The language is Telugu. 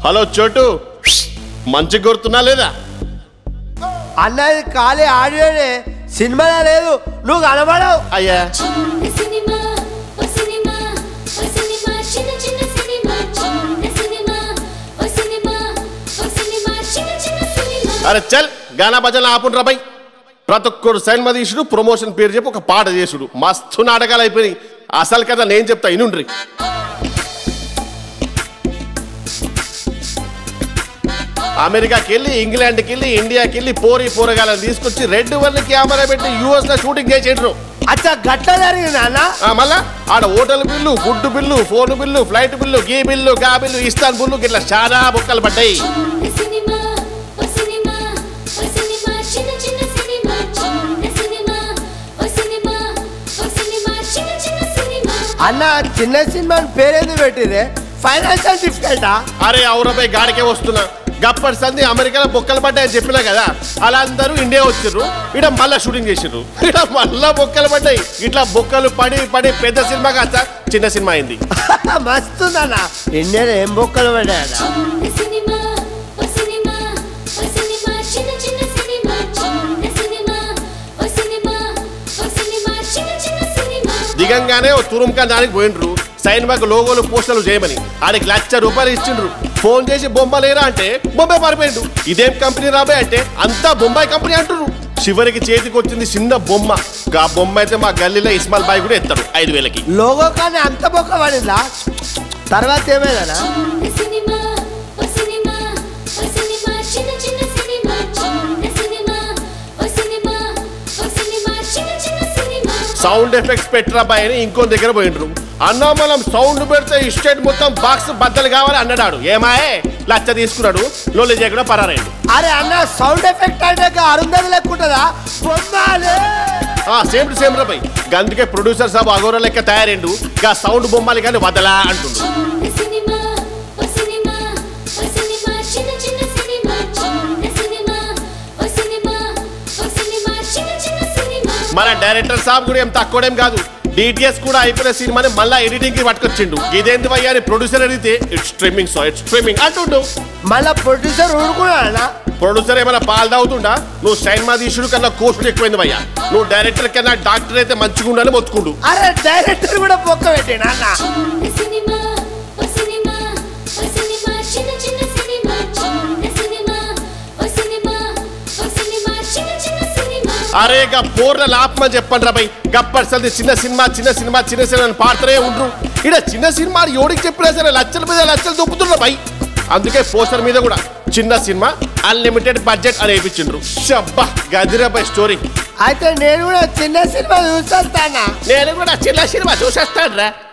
హలో చోటు మంచి గుర్తున్నా లేదా అన్నది ఖాళీ ఆడియోనే సినిమాలో లేదు నువ్వు కనబడవు అయ్యా చిన్న సినిమా ఓ సినిమా ఓ సినిమా చిన్న చిన్న సినిమా చిన్న సినిమా ఓ సినిమా ఓ సినిమా చిన్న చిన్న సినిమా అరే చల్ గానా భజన ఆపుండ్రా బై ప్రతి ఒక్కరు సినిమా తీసుడు ప్రమోషన్ పేరు చెప్పి ఒక పాట చేసుడు మస్తు నాటకాలు అయిపోయినాయి అసలు కదా నేను చెప్తా ఇనుండ్రి అమెరికాకి వెళ్ళి ఇంగ్లాండ్కి వెళ్ళి ఇండియాకి వెళ్ళి పోరి పోరగాలను తీసుకొచ్చి రెడ్ వన్ కెమెరా పెట్టి యూఎస్ లో షూటింగ్ చేసేట్రు అచ్చా గట్ల జరిగింది అన్న ఆ మళ్ళా ఆడ hotel bill food bill phone bill flight bill గీ బిల్లు గా బిల్లు ఇస్తాన్ బిల్లు ఇట్లా చాలా బుక్కలు పడ్డాయి చిన్న సినిమా ఓ సినిమా ఓ సినిమా చిన్న చిన్న సినిమా చిన్న సినిమా ఓ సినిమా ఓ సినిమా చిన్న చిన్న సినిమా అన్న చిన్న సినిమా పేరేంది పెట్టిరే ఫైనాన్షియల్ డిఫికల్టా అరే అవురపై గాడికే వస్తున్నా గప్పటి సంది అమెరికాలో బొక్కలు పడ్డాయని చెప్పినా కదా అలా అందరూ ఇండియా వచ్చిర్రు ఇడ మళ్ళా షూటింగ్ చేసిర్రు ఇడ మళ్ళా బొక్కలు పడ్డాయి ఇట్లా బొక్కలు పడి పడి పెద్ద సినిమా కాస్త చిన్న సినిమా అయింది మస్తుందన్న ఇండియన్ ఏం బొక్కలు పడ్డాయన్న చిన్న సినిమా ఓ సినిమా ఓ సినిమా చిన్న చిన్న సినిమా చిన్న సినిమా ఓ సినిమా ఓ సినిమా చిన్న చిన్న సినిమా దిగంగానే ఓ తురుంకా దానికి పోయిండ్రు సైన్మాకు లోగోలు పోస్టర్లు చేయమని ఆడికి లక్ష రూపాయలు ఇచ్చిండ్రు ఫోన్ చేసి బొమ్మ లేరా అంటే బొంబాయి పారిపోయిండు ఇదేం కంపెనీ రాబాయ్ అంటే అంతా బొంబాయి కంపెనీ అంటున్నారు చివరికి చేతికి వచ్చింది చిన్న బొమ్మ ఆ బొమ్మ అయితే మా గల్లీలో ఇస్మాల్ బాయ్ కూడా ఎత్తాడు ఐదు వేలకి లోగో కానీ అంత బొక్క పడిందా తర్వాత ఏమైందన్నా చిన్న సినిమా ఓ సినిమా ఓ సినిమా చిన్న చిన్న సినిమా చిన్న సినిమా ఓ సినిమా ఓ సినిమా చిన్న చిన్న సినిమా సౌండ్ ఎఫెక్ట్స్ పెట్టరా బాయ్ అని ఇంకో దగ్గర పోయిండ్రు అన్నా మనం సౌండ్ పెడితే ఇస్టేట్ మొత్తం బాక్స్ బద్దలు కావాలి అన్నాడు ఏమాయే లచ్చ తీసుకున్నాడు లోలి చేయకుండా పరారాయండు అరే అన్న సౌండ్ ఎఫెక్ట్ అంటే అరుంధతి లెక్కుంటుందా బొమ్మాలే ఆ సేమ్ టు సేమ్ రపై అందుకే ప్రొడ్యూసర్ సాబ్ అగోర లెక్క తయారైండు గా సౌండ్ బొమ్మలు కానీ వదలా అంటుండు చిన్న సినిమా ఓ సినిమా ఓ సినిమా చిన్న చిన్న సినిమా చిన్న సినిమా ఓ సినిమా ఓ సినిమా చిన్న చిన్న సినిమా మన డైరెక్టర్ సాబ్ కూడా ఏం తక్కువడేం కాదు డిటిఎస్ కూడా అయిపోయిన సినిమాని మళ్ళా ఎడిటింగ్ కి పట్టుకొచ్చిండు ఇదేంటి భయ్యా అని ప్రొడ్యూసర్ అడిగితే it's streaming so it's streaming అంటుండు మళ్ళా ప్రొడ్యూసర్ ఊరుకున్నాడన్నా ప్రొడ్యూసర్ ఏమైనా పాలు తాగుతుండా నువ్వు సైన్మా తీసుడు కన్నా కోస్ట్ ఎక్కువైంది భయ్యా నువ్వు డైరెక్టర్ కన్నా డాక్టర్ అయితే మంచిగా ఉండాలని మొత్తుకుండు అరే డైరెక్టర్ కూడా బొక్క పెట్టిన అన్న చిన్న సినిమా ఓ సినిమా ఓ సినిమా చిన్న చిన్న సినిమా చిన్న సినిమా ఓ సినిమా ఓ సినిమా చిన్న చిన్న సినిమా అరే గా పోర్ల లాపమని చెప్పండి రా బై గప్పర్సల్ది చిన్న సినిమా చిన్న సినిమా చిన్న సినిమా అని పాడుతూనే ఉండ్రు ఇడ చిన్న సినిమా ఎవడికి చెప్పినా సరే లక్షల మీద లక్షలు దొప్పుతుండ్రు బై అందుకే పోస్టర్ మీద కూడా చిన్న సినిమా అన్లిమిటెడ్ బడ్జెట్ అని వేయించిండ్రు షబ్బా గదిరా బై స్టోరీ అయితే నేను కూడా చిన్న సినిమా చూసేస్తానా నేను కూడా చిన్న సినిమా చూసేస్తాను రా